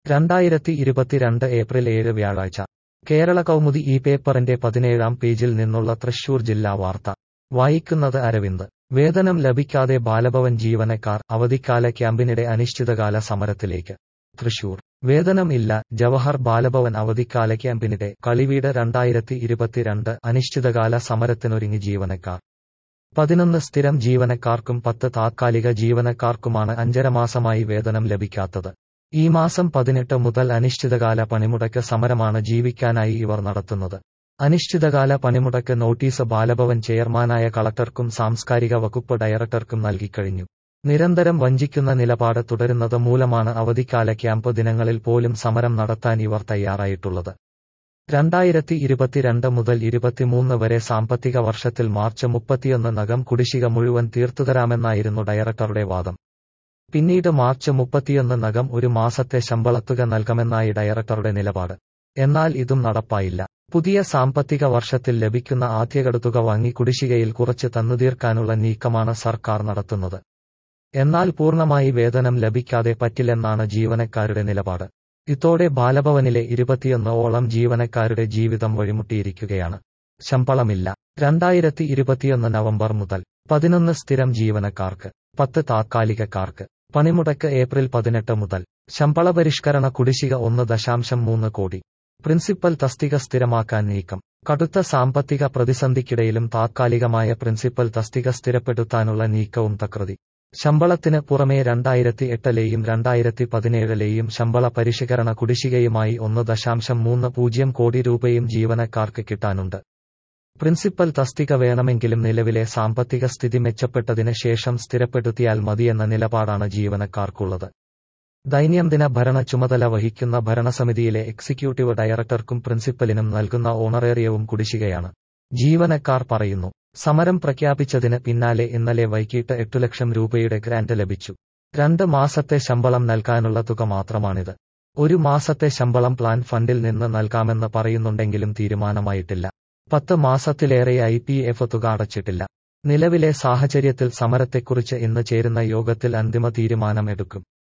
രണ്ടായിരത്തി ഇരുപത്തിരണ്ട് ഏപ്രിൽ ഏഴ് വ്യാഴാഴ്ച കേരള കൗമുദി ഈ പേപ്പറിന്റെ പതിനേഴാം പേജിൽ നിന്നുള്ള തൃശൂർ ജില്ലാ വാർത്ത വായിക്കുന്നത് അരവിന്ദ് വേതനം ലഭിക്കാതെ ബാലഭവൻ ജീവനക്കാർ അവധിക്കാല ക്യാമ്പിനിടെ അനിശ്ചിതകാല സമരത്തിലേക്ക് തൃശൂർ വേതനം ഇല്ല ജവഹർ ബാലഭവൻ അവധിക്കാല ക്യാമ്പിനിടെ കളിവീട് രണ്ടായിരത്തി ഇരുപത്തിരണ്ട് അനിശ്ചിതകാല സമരത്തിനൊരുങ്ങി ജീവനക്കാർ പതിനൊന്ന് സ്ഥിരം ജീവനക്കാർക്കും പത്ത് താത്കാലിക ജീവനക്കാർക്കുമാണ് അഞ്ചര മാസമായി വേതനം ലഭിക്കാത്തത് ഈ മാസം പതിനെട്ട് മുതൽ അനിശ്ചിതകാല പണിമുടക്ക് സമരമാണ് ജീവിക്കാനായി ഇവർ നടത്തുന്നത് അനിശ്ചിതകാല പണിമുടക്ക് നോട്ടീസ് ബാലഭവൻ ചെയർമാനായ കളക്ടർക്കും സാംസ്കാരിക വകുപ്പ് ഡയറക്ടർക്കും നൽകിക്കഴിഞ്ഞു നിരന്തരം വഞ്ചിക്കുന്ന നിലപാട് തുടരുന്നത് മൂലമാണ് അവധിക്കാല ക്യാമ്പ് ദിനങ്ങളിൽ പോലും സമരം നടത്താൻ ഇവർ തയ്യാറായിട്ടുള്ളത് രണ്ടായിരത്തി ഇരുപത്തിരണ്ട് മുതൽ ഇരുപത്തിമൂന്ന് വരെ സാമ്പത്തിക വർഷത്തിൽ മാർച്ച് മുപ്പത്തിയൊന്ന് നകം കുടിശ്ശിക മുഴുവൻ തീർത്തുതരാമെന്നായിരുന്നു ഡയറക്ടറുടെ വാദം പിന്നീട് മാർച്ച് മുപ്പത്തിയൊന്ന് നകം ഒരു മാസത്തെ ശമ്പളത്തുക നൽകാമെന്നായി ഡയറക്ടറുടെ നിലപാട് എന്നാൽ ഇതും നടപ്പായില്ല പുതിയ സാമ്പത്തിക വർഷത്തിൽ ലഭിക്കുന്ന ആദ്യഗഡുതുക വാങ്ങി കുടിശ്ശികയിൽ കുറച്ച് തന്നുതീർക്കാനുള്ള നീക്കമാണ് സർക്കാർ നടത്തുന്നത് എന്നാൽ പൂർണ്ണമായി വേതനം ലഭിക്കാതെ പറ്റില്ലെന്നാണ് ജീവനക്കാരുടെ നിലപാട് ഇതോടെ ബാലഭവനിലെ ഇരുപത്തിയൊന്ന് ഓളം ജീവനക്കാരുടെ ജീവിതം വഴിമുട്ടിയിരിക്കുകയാണ് ശമ്പളമില്ല രണ്ടായിരത്തി ഇരുപത്തിയൊന്ന് നവംബർ മുതൽ പതിനൊന്ന് സ്ഥിരം ജീവനക്കാർക്ക് പത്ത് താത്കാലികക്കാർക്ക് പണിമുടക്ക് ഏപ്രിൽ പതിനെട്ട് മുതൽ ശമ്പള പരിഷ്കരണ കുടിശ്ശിക ഒന്ന് ദശാംശം മൂന്ന് കോടി പ്രിൻസിപ്പൽ തസ്തിക സ്ഥിരമാക്കാൻ നീക്കം കടുത്ത സാമ്പത്തിക പ്രതിസന്ധിക്കിടയിലും താത്കാലികമായ പ്രിൻസിപ്പൽ തസ്തിക സ്ഥിരപ്പെടുത്താനുള്ള നീക്കവും തകൃതി ശമ്പളത്തിന് പുറമെ രണ്ടായിരത്തി എട്ടിലെയും രണ്ടായിരത്തി പതിനേഴിലെയും ശമ്പള പരിഷ്കരണ കുടിശ്ശികയുമായി ഒന്ന് ദശാംശം മൂന്ന് പൂജ്യം കോടി രൂപയും ജീവനക്കാർക്ക് കിട്ടാനുണ്ട് പ്രിൻസിപ്പൽ തസ്തിക വേണമെങ്കിലും നിലവിലെ സാമ്പത്തിക സ്ഥിതി മെച്ചപ്പെട്ടതിന് ശേഷം സ്ഥിരപ്പെടുത്തിയാൽ മതിയെന്ന നിലപാടാണ് ജീവനക്കാർക്കുള്ളത് ദൈനംദിന ഭരണ ചുമതല വഹിക്കുന്ന ഭരണസമിതിയിലെ എക്സിക്യൂട്ടീവ് ഡയറക്ടർക്കും പ്രിൻസിപ്പലിനും നൽകുന്ന ഓണറേറിയവും കുടിശ്ശികയാണ് ജീവനക്കാർ പറയുന്നു സമരം പ്രഖ്യാപിച്ചതിന് പിന്നാലെ ഇന്നലെ വൈകിട്ട് എട്ടു ലക്ഷം രൂപയുടെ ഗ്രാന്റ് ലഭിച്ചു രണ്ട് മാസത്തെ ശമ്പളം നൽകാനുള്ള തുക മാത്രമാണിത് ഒരു മാസത്തെ ശമ്പളം പ്ലാൻ ഫണ്ടിൽ നിന്ന് നൽകാമെന്ന് പറയുന്നുണ്ടെങ്കിലും തീരുമാനമായിട്ടില്ല പത്ത് മാസത്തിലേറെയായി പി എഫ് തുക അടച്ചിട്ടില്ല നിലവിലെ സാഹചര്യത്തിൽ സമരത്തെക്കുറിച്ച് ഇന്ന് ചേരുന്ന യോഗത്തിൽ അന്തിമ തീരുമാനം എടുക്കും